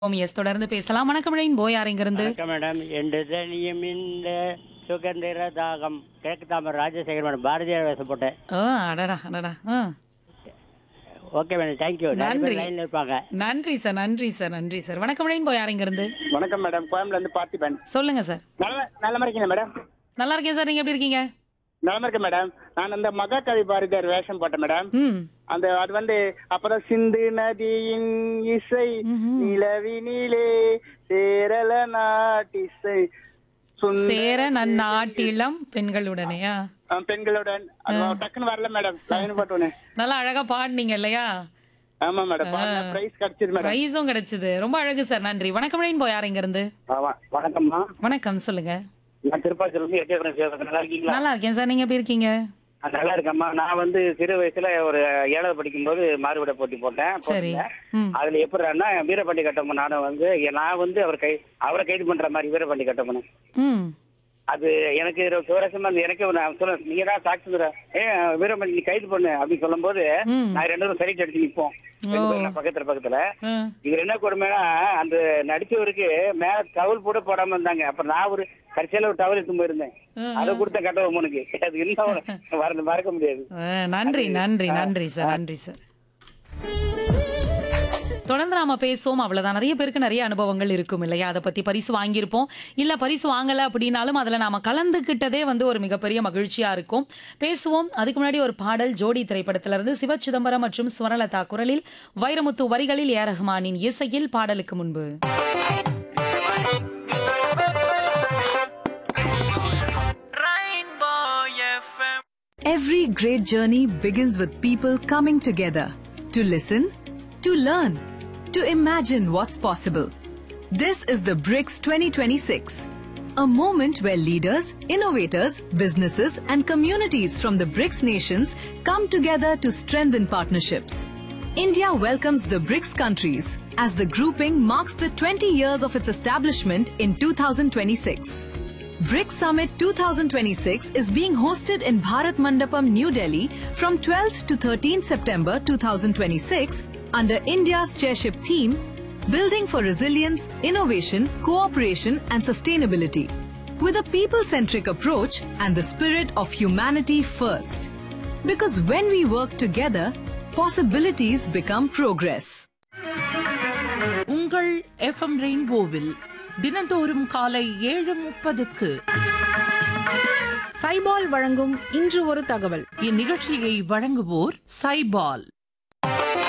S தொடர்ந்து பேசலாம் வணக்கம் ரெயின்போ யார் இங்கிருந்து வணக்கம் மேடம் என்று தனியும் இந்த சுகந்திர தாகம் கிழக்கு தாமர் ராஜசேகர் மேடம் பாரதியார் வேஷம் போட்டேன் ஓ அடடா அடடா ஆ. ஓகே மேடம் தேங்க்யூ நன்றி. லைன்ல இருப்பாங்க நன்றி சார் நன்றி சார் நன்றி சார் வணக்கம் ரெயின்போ யார் இங்கிருந்து வணக்கம் மேடம் கோயம்புல இருந்து பார்த்திபன் சொல்லுங்க சார் நல்ல நல்ல இருக்கீங்க மேடம் நல்லா இருக்கேன் சார் நீங்க எப்படி இருக்கீங்க நலமா இருக்கேன் மேடம் நான் அந்த மகாகவி பாரதியார் வேஷம் போட்டேன் மேடம் ம் அந்த அது வந்து அப்பதான் சிந்து நதியின் இசை நிலவினிலே சேரல நாட்டிசை சுந்த- சேர நன்னாட்டிலம் பெண்களுடனேயா ஆ, பெண்களுடன் அது டக்குன்னு வரல மேடம் லைன் போட்டோன்னு நல்லா அழகா பாடினீங்க இல்லையா ஆமா மேடம் பிரைஸ் கிடைச்சது மேடம் பிரைஸும் கிடைச்சது ரொம்ப அழகு சார் நன்றி வணக்கம் ரெயின்போ யார் இங்கிருந்து ஆமா வணக்கம்மா வணக்கம் சொல்லுங்க நான் திருப்பாச்சூர்ல இருந்து எட்டயபுரம் சேவகன் நல்லா இருக்கீங்களா நல்லா இருக்கேன் சார் நீங்க எப்படி இருக்கீங்க ஆ, நல்லா இருக்கேம்மா நான் வந்து சிறு வயசுல ஒரு ஏழாவது படிக்கும்போது மாறுவிட போட்டி போட்டேன் சரி போட்டிருந்தேன். ம் அதுல எப்படின்னா வீரபாண்டி கட்டபொம்மன் நானும் வந்து நான் வந்து அவர் கை அவரை கைது பண்ற மாதிரி வீரபாண்டி கட்டபொம்மன் ம் அது எனக்கு ஒரு சுவாரஸ்யமா இருந்தது. எனக்கு ஒரு நான் சொல்ல நீங்க தான் சாட்சி சொல்ற ஏ வீரபாண்டி நீ கைது பண்ணு அப்படின்னு சொல்லும்போது ம் நான் ரெண்டு பேரும் சைட் அடிச்சு நிப்போம் ரெண்டு பேரும் நான் பக்கத்துல பக்கத்துல ஆ. இது என்ன கொடுமைனா அந்த நடிச்சவருக்கு மேல டவல் கூட போடாம இருந்தாங்க அப்ப நான் ஒரு கடைசியில ஒரு டவல் எடுத்து போயிருந்தேன் ம், அதை கொடுத்த கட்டபொம்மனுக்கு அது இன்னும் மறந்து மறக்க முடியாது ஆ, நன்றி நன்றி நன்றி சார் நன்றி சார் தொடர்ந்து நாம பேசுவோம் அவ்வளவுதான் நிறைய பேருக்கு நிறைய அனுபவங்கள் இருக்கும் இல்லையா அதை பத்தி பரிசு வாங்கியிருப்போம் இல்ல பரிசு வாங்கல அப்படின்னாலும் அதுல நாம கலந்துகிட்டதே வந்து ஒரு மிகப்பெரிய மகிழ்ச்சியா இருக்கும் பேசுவோம் அதுக்கு முன்னாடி ஒரு பாடல் ஜோடி திரைப்படத்துல இருந்து சிவ சிதம்பரம் மற்றும் ஸ்வரலதா குரலில் வைரமுத்து வரிகளில் ஏ ரஹ்மானின் இசையில் பாடலுக்கு முன்பு Every great journey begins with people coming together to listen, to learn, to imagine what's possible. This is the BRICS 2026, a moment where leaders, innovators, businesses, and communities from the BRICS nations come together to strengthen partnerships. India welcomes the BRICS countries as the grouping marks the 20 years of its establishment in 2026. BRICS Summit 2026 is being hosted in Bharat Mandapam, New Delhi from 12th to 13th September 2026 under India's chairship theme Building for Resilience, Innovation, Cooperation and Sustainability with a people-centric approach and the spirit of humanity first. Because when we work together, possibilities become progress. உங்கள் FM ரெயின்போவில் தினந்தோறும் காலை ஏழு முப்பதுக்கு சைபால் வழங்கும் இன்று ஒரு தகவல் இந்நிகழ்ச்சியை வழங்குவோர் சைபால்